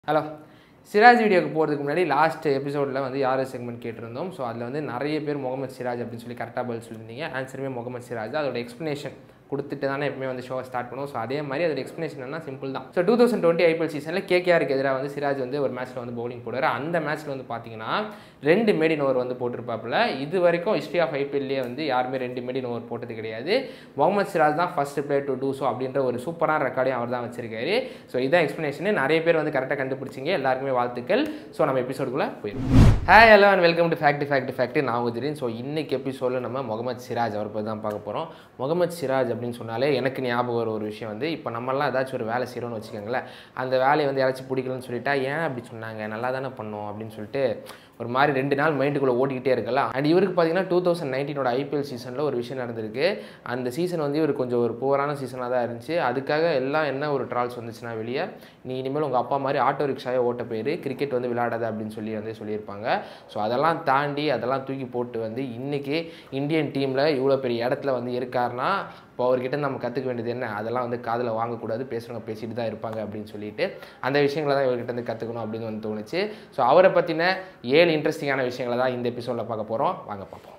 Hello Siraj வீடியோக்கு போகிறதுக்கு முன்னாடி லாஸ்ட் எபிசோடில் வந்து யார் செக்மெண்ட் கேட்டிருந்தோம் ஸோ அதில் வந்து நிறைய பேர் முகமது சிராஜ் அப்படின்னு சொல்லி கரெக்டாக பதில் சொல்லியிருந்தீங்க ஆன்சருமே முகமது சிராஜ் அதோட எக்ஸ்ப்ளனேஷன் கொடுத்துட்டு தானே எப்பவுமே வந்து ஷோவை ஸ்டார்ட் பண்ணுவோம் ஸோ அதே மாதிரி அதோட எக்ஸ்ப்ளனேஷன் என்ன சிம்பிள் தான் so two thousand twenty IPL சீசனில் கேகேஆருக்கு எதிராக வந்து சிராஜ் வந்து ஒரு மேட்ச்சில் வந்து பவுலிங் போடுவார் அந்த மேட்ச்சில் வந்து பார்த்தீங்கன்னா ரெண்டு மேடின் ஓவர் வந்து போட்டிருப்பாப்புல இது வரைக்கும் ஹிஸ்ட்ரி ஆஃப் ஐபிஎல்லே வந்து யாருமே ரெண்டு மேடின் ஓவர் போட்டது கிடையாது முகமது சிராஜ் தான் first player to do so அப்படின்ற ஒரு சூப்பரான ரெக்கார்டையும் அவர் தான் வச்சிருக்காரு ஸோ இதான் எக்ஸ்ப்ளனேஷன் நிறைய பேர் வந்து கரெக்டாக கண்டுபிடிச்சிங்க எல்லாருக்குமே வாழ்த்துக்கள் ஸோ நம்ம எபிசோடுக்குள்ளே போயிடும் hi hello and welcome to fact fact fact நான் உதிரின் ஸோ இன்னைக்கு எபிசோடில் நம்ம முகமது சிராஜ் அவர் பற்றி தான் பார்க்க போகிறோம் முகமது சிராஜ் அப்படின்னு சொன்னாலே எனக்கு ஞாபகம் வர ஒரு விஷயம் வந்து இப்போ நம்மலாம் ஏதாச்சும் ஒரு வேலை செய்கிறோம்னு வச்சுக்கோங்களேன் அந்த வேலையை வந்து யாராச்சும் பிடிக்கலன்னு சொல்லிட்டா ஏன் அப்படி சொன்னாங்க நல்லா தானே பண்ணோம் அப்படின்னு சொல்லிட்டு ஒரு மாதிரி ரெண்டு நாள் மைண்டுக்குள்ளே ஓடிக்கிட்டே இருக்கலாம் அண்ட் இவருக்கு பார்த்தீங்கன்னா டூ தௌசண்ட் நைன்டீனோட ஐபிஎல் சீசனில் ஒரு விஷயம் நடந்திருக்கு அந்த சீசன் வந்து இவர் கொஞ்சம் ஒரு புவரான சீசனாக தான் இருந்துச்சு அதுக்காக எல்லாம் என்ன ஒரு ட்ரால்ஸ் வந்துச்சுன்னா வெளியே நீ இனிமேல் உங்கள் அப்பா மாதிரி ஆட்டோ ரிக்ஷாவே ஓட்ட போயிரு கிரிக்கெட் வந்து விளையாடாத அப்படின்னு சொல்லி வந்து சொல்லியிருப்பாங்க ஸோ அதெல்லாம் தாண்டி அதெல்லாம் தூக்கி போட்டு வந்து இன்றைக்கி இந்தியன் டீமில் இவ்வளோ பெரிய இடத்துல வந்து இருக்காருன்னா இப்போ அவர்கிட்ட நம்ம கற்றுக்க வேண்டியது என்ன அதெல்லாம் வந்து காதில் வாங்கக்கூடாது பேசுகிறவங்க பேசிட்டு தான் இருப்பாங்க அப்படின்னு சொல்லிட்டு அந்த விஷயங்களை தான் இவர்கிட்ட வந்து கற்றுக்கணும் அப்படின்னு வந்து தோணுச்சு ஸோ அவரை பற்றின ஏழு இன்ட்ரெஸ்டிங்கான விஷயங்களை தான் இந்த எபிசோடில் பார்க்க போகிறோம் வாங்க பார்ப்போம்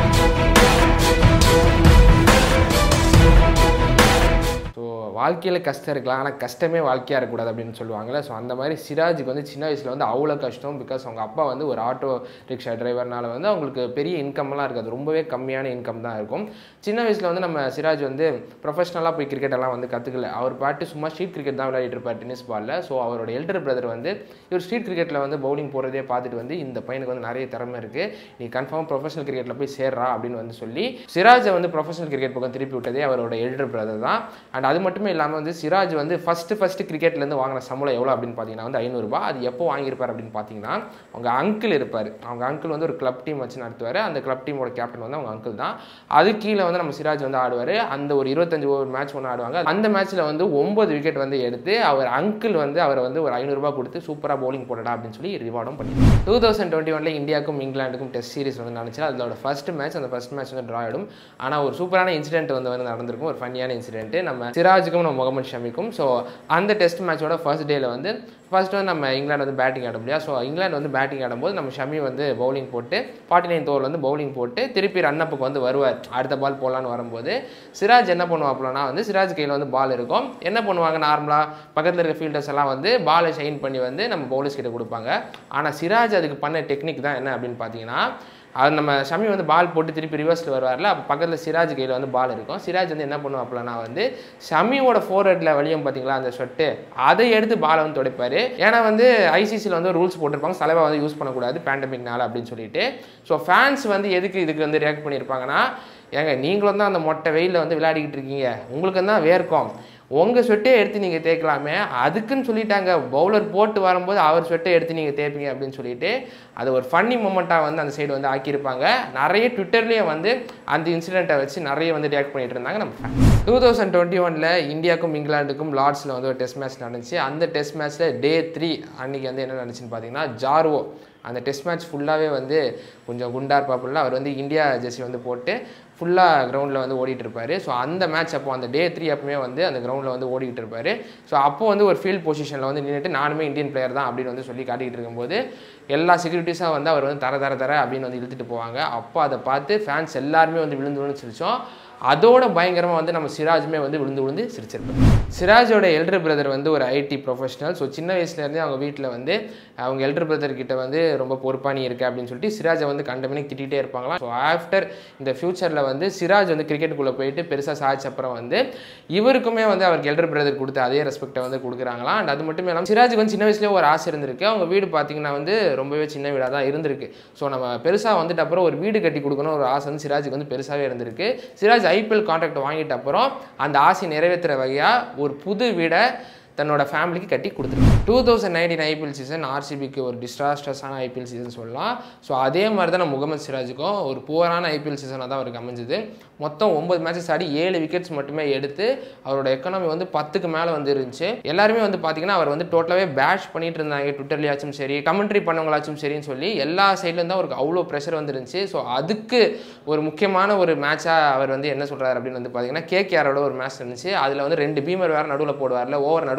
ஸோ வாழ்க்கையில் கஷ்டம் இருக்கலாம் ஆனால் கஷ்டமே வாழ்க்கையாக இருக்கக்கூடாது அப்படின்னு சொல்லுவாங்கள்ல ஸோ அந்த மாதிரி சிராஜுக்கு வந்து சின்ன வயசில் வந்து அவ்வளோ கஷ்டம் பிகாஸ் அவங்க அப்பா வந்து ஒரு ஆட்டோ ரிக்ஷா டிரைவர்னால வந்து அவங்களுக்கு பெரிய இன்கம்லாம் இருக்காது ரொம்பவே கம்மியான இன்கம் தான் இருக்கும் சின்ன வயசில் வந்து நம்ம சிராஜ் வந்து ப்ரொஃபஷனலாக போய் கிரிக்கெட் எல்லாம் வந்து கற்றுக்கல அவர் பாட்டு சும்மா ஸ்ட்ரீட் கிரிக்கெட் தான் விளையாடிட்டு இருப்பார் டென்னிஸ் பாலில் ஸோ அவரோட எல்டர் பிரதர் வந்து இவர் ஸ்ட்ரீட் கிரிக்கெட்டில் வந்து பவுலிங் போகிறதே பார்த்துட்டு வந்து இந்த பையனுக்கு வந்து நிறைய திறமை இருக்குது நீ கன்ஃபார்ம் ப்ரொஃபஷனல் கிரிக்கெட்டில் போய் சேர்றா அப்படின்னு வந்து சொல்லி சிராஜை வந்து ப்ரொஃபஷனல் கிரிக்கெட் பக்கம் திருப்பி விட்டதே அவரோட எல்டர் பிரதர் தான் அண்ட் அது மட்டுமே இல்லாமல் வந்து சிராஜ் வந்து ஃபஸ்ட்டு ஃபஸ்ட்டு கிரிக்கெட்லேருந்து வாங்கின சம்பளம் எவ்வளோ அப்படின்னு பார்த்தீங்கன்னா வந்து ஐநூறுரூபா அது எப்போ வாங்கியிருப்பார் அப்படின்னு பார்த்தீங்கன்னா அவங்க அங்கிள் இருப்பார் அவங்க அங்கிள் வந்து ஒரு கிளப் டீம் வச்சு நடத்துவார் அந்த கிளப் டீமோட கேப்டன் வந்து அவங்க அங்கிள் தான் அது கீழே வந்து நம்ம சிராஜ் வந்து ஆடுவார் அந்த ஒரு இருபத்தஞ்சு ஓவர் மேட்ச் ஒன்று ஆடுவாங்க அந்த மேட்ச்சில் வந்து ஒம்பது விக்கெட் வந்து எடுத்து அவர் அங்கிள் வந்து அவரை வந்து ஒரு ஐநூறுரூபா கொடுத்து சூப்பராக பவுலிங் போடடா அப்படின்னு சொல்லி ரிவார்டும் பண்ணி டூ தௌசண்ட் டுவெண்ட்டி ஒனில் இந்தியாவுக்கும் இங்கிலாந்துக்கும் டெஸ்ட் சீரிஸ் வந்து நடந்துச்சு அதோட ஃபர்ஸ்ட் மேட்ச் அந்த ஃபர்ஸ்ட் மேட்ச் வந்து ட்ரா ஆகிடும் ஆனால் ஒரு சூப்பரான இன்சிடென்ட் வந்து வந்து நடந்திருக்கும் ஒரு ஃபன்னியான இன்சிடென்ட் நம்ம சிராஜுக்கும் நம்ம முகமது ஷமிக்கும் ஸோ அந்த டெஸ்ட் மேட்சோட ஃபர்ஸ்ட் டேல வந்து ஃபர்ஸ்ட் வந்து நம்ம இங்கிலாந்து வந்து பேட்டிங் ஆடும் இல்லையா ஸோ இங்கிலாந்து வந்து பேட்டிங் ஆடும்போது நம்ம ஷமி வந்து பவுலிங் போட்டு ஃபார்ட்டி நைன் ஓவர் வந்து பவுலிங் போட்டு திருப்பி ரன் அப்புக்கு வந்து வருவார் அடுத்த பால் போடலான்னு வரும்போது சிராஜ் என்ன பண்ணுவாப்லனா வந்து சிராஜ் கையில் வந்து பால் இருக்கும் என்ன பண்ணுவாங்க நார்மலாக பக்கத்தில் இருக்க ஃபீல்டர்ஸ் எல்லாம் வந்து பாலை ஷைன் பண்ணி வந்து நம்ம பவுலர்ஸ் கிட்ட கொடுப்பாங்க ஆனால் சிராஜ் அதுக்கு பண்ண டெக்னிக் தான் என்ன அப்படின்னு பார்த்தீங்கன்னா அது நம்ம ஷமி வந்து பால் போட்டு திருப்பி ரிவர்ஸில் வருவார்ல அப்போ பக்கத்தில் சிராஜ் கையில் வந்து பால் இருக்கும் சிராஜ் வந்து என்ன பண்ணுவாப்லனா வந்து ஷமியோட ஃபோர் ஹெட்டில் வழியும் பார்த்தீங்களா அந்த ஷொட்டு அதை எடுத்து பாலை வந்து துடைப்பார் ஏன்னா வந்து ஐசிசியில் வந்து ரூல்ஸ் போட்டிருப்பாங்க தலைவா வந்து யூஸ் பண்ணக்கூடாது பேண்டமிக்னால அப்படின்னு சொல்லிட்டு ஸோ ஃபேன்ஸ் வந்து எதுக்கு இதுக்கு வந்து ரியாக்ட் பண்ணியிருப்பாங்கன்னா ஏங்க நீங்களும் தான் அந்த மொட்டை வெயிலில் வந்து விளையாடிக்கிட்டு இருக்கீங்க உங்களுக்கு தான் வேர்க்கும் உங்கள் ஸ்வெட்டே எடுத்து நீங்கள் தேய்க்கலாமே அதுக்குன்னு சொல்லிட்டாங்க பவுலர் போட்டு வரும்போது அவர் ஸ்வெட்டை எடுத்து நீங்கள் தேய்ப்பீங்க அப்படின்னு சொல்லிட்டு அது ஒரு ஃபன்னி மூமெண்ட்டாக வந்து அந்த சைடு வந்து ஆக்கியிருப்பாங்க நிறைய ட்விட்டர்லேயே வந்து அந்த இன்சிடெண்ட்டை வச்சு நிறைய வந்து ரியாக்ட் பண்ணிட்டு இருந்தாங்க நம்ம டூ தௌசண்ட் டுவெண்ட்டி ஒனில் இந்தியாவுக்கும் இங்கிலாந்துக்கும் லார்ட்ஸில் வந்து ஒரு டெஸ்ட் மேட்ச் நடந்துச்சு அந்த டெஸ்ட் மேட்ச்சில் டே த்ரீ அன்றைக்கி வந்து என்ன நடந்துச்சுன்னு பார்த்தீங்கன்னா ஜார்வோ அந்த டெஸ்ட் மேட்ச் ஃபுல்லாகவே வந்து கொஞ்சம் குண்டா இருப்பாப்புல அவர் வந்து இந்தியா ஜெர்சி வந்து போட்டு ஃபுல்லாக கிரவுண்டில் வந்து ஓடிட்டு இருப்பார் ஸோ அந்த மேட்ச் அப்போ அந்த டே த்ரீ அப்பவுமே வந்து அந்த கிரவுண்டில் வந்து ஓடிக்கிட்டு இருப்பார் ஸோ அப்போ வந்து ஒரு ஃபீல்ட் பொசிஷனில் வந்து நின்றுட்டு நானுமே இந்தியன் பிளேயர் தான் அப்படின்னு வந்து சொல்லி காட்டிக்கிட்டு இருக்கும்போது எல்லா செக்யூரிட்டிஸாக வந்து அவர் வந்து தர தர தர அப்படின்னு வந்து இழுத்துட்டு போவாங்க அப்போ அதை பார்த்து ஃபேன்ஸ் எல்லாருமே வந்து விழுந்து விழுந்து சிரிச்சோம் அதோட பயங்கரமாக வந்து நம்ம சிராஜுமே வந்து விழுந்து விழுந்து சிரிச்சிருப்பார் சிராஜோட எல்டர் பிரதர் வந்து ஒரு ஐடி ப்ரொஃபஷனல் ஸோ சின்ன வயசுலேருந்தே அவங்க வீட்டில் வந்து அவங்க எல்டர் பிரதர் கிட்ட வந்து ரொம்ப பொறுப்பானி இருக்கு அப்படின்னு சொல்லிட்டு சிராஜை வந்து கண்டமணி திட்டிகிட்டே இருப்பாங்களாம் ஸோ ஆஃப்டர் இந்த ஃபியூச்சரில் வந்து சிராஜ் வந்து கிரிக்கெட்டுக்குள்ளே போயிட்டு பெருசாக சாதிச்ச அப்புறம் வந்து இவருக்குமே வந்து அவருக்கு எல்டர் பிரதர் கொடுத்து அதே ரெஸ்பெக்டை வந்து கொடுக்குறாங்களாம் அண்ட் அது மட்டும் இல்லாமல் சிராஜுக்கு வந்து சின்ன வயசுலேயே ஒரு ஆசை இருந்திருக்கு அவங்க வீடு பார்த்தீங்கன்னா வந்து ரொம்பவே சின்ன வீடாக தான் இருந்திருக்கு ஸோ நம்ம பெருசாக வந்துட்டு அப்புறம் ஒரு வீடு கட்டி கொடுக்கணும் ஒரு ஆசை வந்து சிராஜுக்கு வந்து பெருசாகவே இருந்திருக்கு சிராஜ் ஐபிஎல் கான்ட்ராக்ட் வாங்கிட்ட அப்புறம் அந்த ஆசை நிறைவேற்றுற வகையாக ஒரு புது வீடை தன்னோட ஃபேமிலிக்கு கட்டி கொடுத்துருக்கு two thousand nineteen IPL season ஆர்சிபிக்கு ஒரு டிஸ்ட்ராஸ்டர்ஸான ஐபிஎல் சீசன் சொல்லலாம் ஸோ அதே மாதிரி தான் நம்ம முகமது சிராஜுக்கும் ஒரு புவரான ஐபிஎல் சீசனாக தான் அவருக்கு அமைஞ்சது மொத்தம் ஒன்பது மேட்சஸ் ஆடி ஏழு விக்கெட்ஸ் மட்டுமே எடுத்து அவரோட எக்கனாமி வந்து பத்துக்கு மேலே வந்து இருந்துச்சு எல்லாருமே வந்து பார்த்தீங்கன்னா அவர் வந்து டோட்டலாகவே பேஷ் பண்ணிட்டு இருந்தாங்க ட்விட்டர்லையாச்சும் சரி கமெண்ட்ரி பண்ணவங்களாச்சும் சரின்னு சொல்லி எல்லா சைட்லேருந்து அவருக்கு அவ்வளோ ப்ரெஷர் வந்துருந்துச்சு ஸோ அதுக்கு ஒரு முக்கியமான ஒரு மேட்சாக அவர் வந்து என்ன சொல்கிறார் அப்படின்னு வந்து பார்த்தீங்கன்னா கேகேஆரோட ஒரு மேட்ச் இருந்துச்சு அதில் வந்து ரெண்டு பீமர் வேறு நடுவில் போடுவார்ல ஓவர் நடுவில்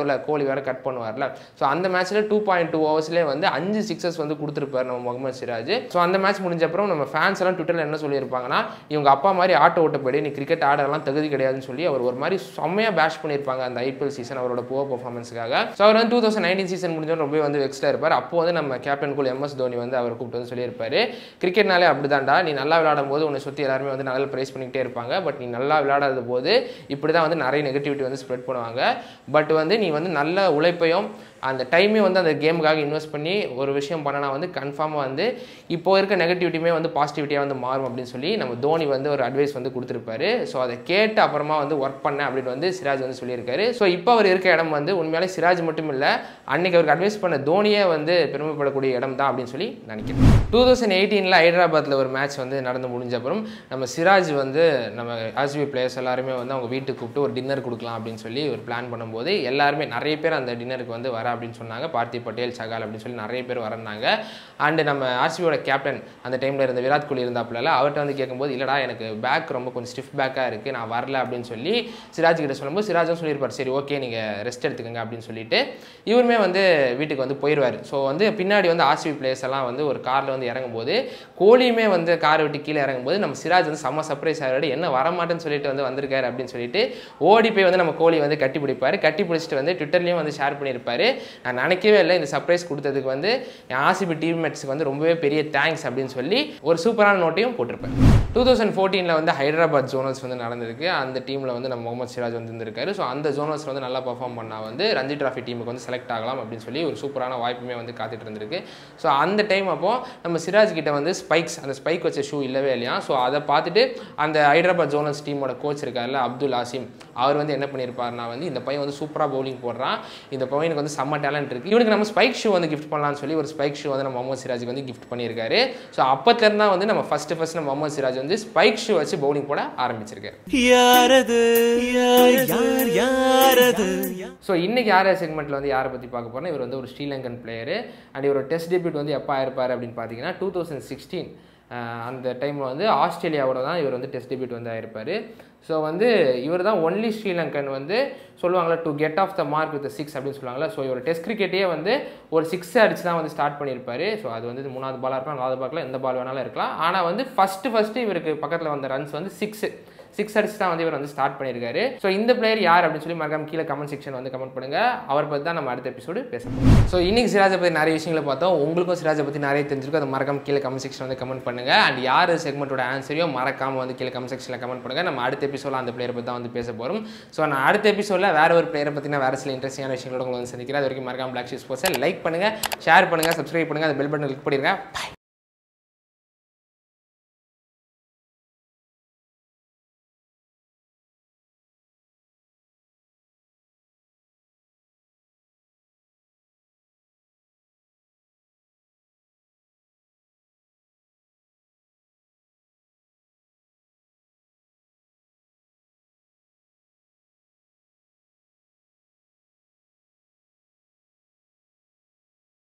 நடுவில் கோலி வேறு கட் பண்ணுவார்ல ஸோ அந்த மேட்ச்சில் டூ பாயிண்ட் டூ ஹவர்ஸ்லேயே வந்து அஞ்சு சிக்ஸஸ் வந்து கொடுத்துருப்பாரு நம்ம முகமது சிராஜ் ஸோ அந்த மேட்ச் முடிஞ்ச அப்புறம் நம்ம ஃபேன்ஸ் எல்லாம் ட்விட்டரில் என்ன சொல்லியிருப்பாங்கன்னா இவங்க அப்பா மாதிரி ஆட்டோ ஓட்ட போயிடு நீ கிரிக்கெட் ஆடலாம் தகுதி கிடையாதுன்னு சொல்லி அவர் ஒரு மாதிரி செம்மையாக பேஷ் பண்ணியிருப்பாங்க அந்த ஐபிஎல் சீசன் அவரோட புவர் பர்ஃபார்மன்ஸுக்காக ஸோ அவர் வந்து டூ தௌசண்ட் நைன்டீன் சீசன் முடிஞ்சோன்னு ரொம்ப வந்து வெக்ஸ்டாக இருப்பார் அப்போ வந்து நம்ம கேப்டன் கூல் எம்எஸ் தோனி வந்து அவர் கூப்பிட்டு வந்து சொல்லியிருப்பாரு கிரிக்கெட்னாலே அப்படிதான்டா நீ நல்லா விளையாடும் போது உன்னை சுற்றி எல்லாருமே வந்து நல்லா ப்ரைஸ் பண்ணிக்கிட்டே இருப்பாங்க பட் நீ நல்லா விளையாடாத போது இப்படி தான் வந்து நிறைய நெகட்டிவிட்டி வந்து ஸ்ப்ரெட் பண்ணுவாங்க பட் வந்து நீ வந்து நல்ல உழைப்பையும் அந்த டைமையும் வந்து அந்த கேமுக்காக இன்வெஸ்ட் பண்ணி ஒரு விஷயம் பண்ணனா வந்து கன்ஃபார்மாக வந்து இப்போ இருக்க நெகட்டிவிட்டியுமே வந்து பாசிட்டிவிட்டியாக வந்து மாறும் அப்படின்னு சொல்லி நம்ம தோனி வந்து ஒரு அட்வைஸ் வந்து கொடுத்துருப்பாரு ஸோ அதை கேட்டு அப்புறமா வந்து ஒர்க் பண்ண அப்படின்னு வந்து சிராஜ் வந்து சொல்லியிருக்காரு ஸோ இப்போ அவர் இருக்க இடம் வந்து உண்மையாலே சிராஜ் மட்டும் இல்லை அன்னைக்கு அவருக்கு அட்வைஸ் பண்ண தோனியே வந்து பெருமைப்படக்கூடிய இடம் தான் அப்படின்னு சொல்லி நினைக்கிறேன் டூ தௌசண்ட் எயிட்டீனில் ஹைதராபாத்தில் ஒரு மேட்ச் வந்து நடந்து முடிஞ்ச அப்புறம் நம்ம சிராஜ் வந்து நம்ம ஆர்சிபி பிளேயர்ஸ் எல்லாருமே வந்து அவங்க வீட்டுக்கு கூப்பிட்டு ஒரு டின்னர் கொடுக்கலாம் அப்படின்னு சொல்லி ஒரு பிளான் பண்ணும்போது எல்லாருமே நிறைய பேர் அந்த டின்னருக்கு வந்து வர அப்படின்னு சொன்னாங்க பார்த்திக் பட்டேல் சகால் அப்படின்னு சொல்லி நிறைய பேர் வரனாங்க அண்டு நம்ம ஆர்சிபியோட கேப்டன் அந்த டைமில் இருந்த விராட் கோலி இருந்தாப்புல அவர்கிட்ட வந்து கேட்கும்போது இல்லைடா எனக்கு பேக் ரொம்ப கொஞ்சம் ஸ்டிஃப் பேக்காக இருக்குது நான் வரல அப்படின்னு சொல்லி சிராஜ் கிட்ட சொல்லும்போது சிராஜும் சொல்லியிருப்பார் சரி ஓகே நீங்கள் ரெஸ்ட் எடுத்துக்கங்க அப்படின்னு சொல்லிட்டு இவருமே வந்து வீட்டுக்கு வந்து போயிடுவார் ஸோ வந்து பின்னாடி வந்து ஆர்சிபி பிளேயர்ஸ் எல்லாம் வந்து ஒரு காரில் வந்து இறங்கும்போது கோலியுமே வந்து காரை விட்டு கீழே இறங்கும்போது நம்ம சிராஜ் வந்து செம்ம சர்ப்ரைஸ் ஆகிறாரு என்ன வரமாட்டேன்னு சொல்லிட்டு வந்து வந்திருக்காரு அப்படின்னு சொல்லிட்டு ஓடி போய் வந்து நம்ம கோலி வந்து கட்டி பிடிப்பார் கட்டி பிடிச்சிட்டு வந்து ட்விட்டர்லேயும் வந்து ஷேர் பண்ணியிருப்பாரு நான் நினைக்கவே இல்லை இந்த சர்ப்ரைஸ் கொடுத்ததுக்கு வந்து என் ஆர்சிபி டீம்மேட்ஸ்க்கு வந்து ரொம்பவே பெரிய தேங்க்ஸ் அப்படின்னு சொல்லி ஒரு சூப்பரான நோட்டையும் போட்டிருப்பேன் டூ தௌசண்ட் ஃபோர்டீனில் வந்து ஹைதராபாத் ஜோனல்ஸ் வந்து நடந்திருக்கு அந்த டீமில் வந்து நம்ம முகமது சிராஜ் வந்து இருந்திருக்காரு ஸோ அந்த ஜோனல்ஸ் வந்து நல்லா பர்ஃபார்ம் பண்ணால் வந்து ரஞ்சி டிராஃபி டீமுக்கு வந்து செலக்ட் ஆகலாம் அப்படின்னு சொல்லி ஒரு சூப்பரான வாய்ப்புமே வந்து காத்துட்டு இருந்திருக்கு ஸோ அந்த டைம் அப்போ நம்ம சிராஜ் கிட்ட வந்து ஸ்பைக்ஸ் அந்த ஸ்பைக் வச்ச ஷூ இல்லவே இல்லையா ஸோ அதை பார்த்துட்டு அந்த ஹைதராபாத் ஜோனல்ஸ் டீமோட கோச் இருக்கார்ல அப்துல் ஆசிம் அவர் வந்து என்ன பண்ணியிருப்பாருனா வந்து இந்த பையன் வந்து சூப்பராக பவுலிங் போடுறான் இந்த பையனுக்கு வந்து செம்ம டேலண்ட் இருக்குது இவனுக்கு நம்ம ஸ்பைக் ஷூ வந்து கிஃப்ட் பண்ணலாம்னு சொல்லி ஒரு ஸ்பைக் ஷூ வந்து நம்ம முகமது சிராஜுக்கு வந்து கிஃப்ட் பண்ணியிருக்காரு ஸோ அப்பத்துலேருந்து தான் வந்து நம்ம ஃபஸ்ட்டு ஃபஸ்ட் நம்ம முகமது சிராஜ் வந்து ஸ்பைக் ஷூ வச்சு பவுலிங் போட ஆரம்பிச்சிருக்காரு யாரது யார் யார் யாரது ஸோ இன்னைக்கு யார் செக்மெண்ட்டில் வந்து யாரை பற்றி பார்க்க போறோம்னா இவர் வந்து ஒரு ஸ்ரீலங்கன் பிளேயரு அண்ட் இவரோட டெஸ்ட் டெபியூட் வந்து எப்போ ஆயிருப்பார் அப்படின்னு பார்த்தீங்கன்னா டூ தௌசண்ட் சிக்ஸ்டீன் அந்த டைமில் வந்து ஆஸ்திரேலியாவோட தான் இவர் வந்து டெஸ்ட் டெபியூட் வந்து ஆயிருப்பார் ஸோ வந்து இவர் தான் ஒன்லி ஸ்ரீலங்கன் வந்து சொல்லுவாங்களா to get off the mark with six அப்படின்னு சொல்லுவாங்களா ஸோ இவர் டெஸ்ட் கிரிக்கெட்டே வந்து ஒரு சிக்ஸ் அடிச்சு தான் வந்து ஸ்டார்ட் பண்ணியிருப்பாரு ஸோ அது வந்து மூணாவது பாலாக இருக்கலாம் நாலாவது பாக்கில் எந்த பால் வேணாலும் இருக்கலாம் ஆனால் வந்து ஃபஸ்ட்டு ஃபஸ்ட்டு இவருக்கு பக்கத்தில் வந்த ரன்ஸ் வந்து சிக்ஸ் சிக்ஸ் அடிச்சு தான் வந்து இவர் வந்து ஸ்டார்ட் பண்ணியிருக்காரு ஸோ இந்த பிளேயர் யார் அப்படின்னு சொல்லி மறக்காம கீழே கமெண்ட் செக்ஷன் வந்து கமெண்ட் பண்ணுங்க அவர் பற்றி தான் நம்ம அடுத்த எபிசோடு பேச போகிறோம் ஸோ இன்னைக்கு சிராஜை பற்றி நிறைய விஷயங்களை பார்த்தோம் உங்களுக்கும் சிராஜை பற்றி நிறைய தெரிஞ்சிருக்கும் அதை மறக்காம கீழே கமெண்ட் செக்ஷன் வந்து கமெண்ட் பண்ணுங்க அண்ட் யார் செக்மெண்ட்டோட ஆன்சரையும் மறக்காம வந்து கீழே கமெண்ட் செக்ஷனில் கமெண்ட் பண்ணுங்க நம்ம அடுத்த எபிசோட அந்த பிளேயரை பற்றி தான் வந்து பேச போகிறோம் ஸோ நான் அடுத்த எபிசோடில் வேற ஒரு பிளேயரை பற்றி நான் வேறு சில இன்ட்ரெஸ்டிங்கான விஷயங்களோட உங்களை வந்து சந்திக்கிறேன் அது வரைக்கும் மறக்காம பிளாக் ஷீஸ் போஸ்ட்டை லைக் பண்ணுங்க ஷேர் பண்ணுங்க சப்ஸ்கிரைப் பண்ணுங்க அந்த பெல் பட்டன் கிளிக் பண்ணிடுங்க Bye.